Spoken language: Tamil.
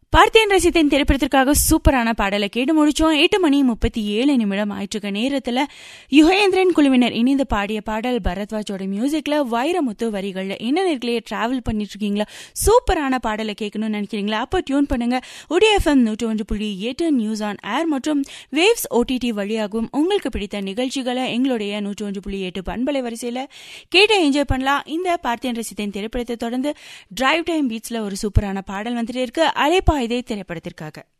பார்த்தேன் ரசித்தேன் திரைப்படத்திற்காக சூப்பரான பாடலை கேட்டு முடிச்சோம் எட்டு மணி முப்பத்தி ஏழு நிமிடம் ஆயிற்றுக்க நேரத்துல யுகேந்திரன் குழுவினர் இணைந்து பாடிய பாடல் பரத்வாஜோட மியூசிக்ல வைரமுத்து வரிகள்ல என்ன நேர்களே டிராவல் பண்ணிட்டு இருக்கீங்களா சூப்பரான பாடலை கேட்கணும்னு நினைக்கிறீங்களா அப்போ டியூன் பண்ணுங்க உடைய எஃப்எம் நூற்றி ஒன்று புள்ளி எட்டு நியூஸ் ஆன் ஏர் மற்றும் வேவ்ஸ் ஓடிடி வழியாகவும் உங்களுக்கு பிடித்த நிகழ்ச்சிகளை எங்களுடைய நூற்றி ஒன்று புள்ளி எட்டு பண்பலை வரிசையில கேட்டு என்ஜாய் பண்ணலாம் இந்த பார்த்தேன் ரசித்தேன் திரைப்படத்தை தொடர்ந்து டிரைவ் டைம் பீச்ல ஒரு சூப்பரான பாடல் வந்துட்டு இருக்கு அலைப்பா இதே திரைப்படத்திற்காக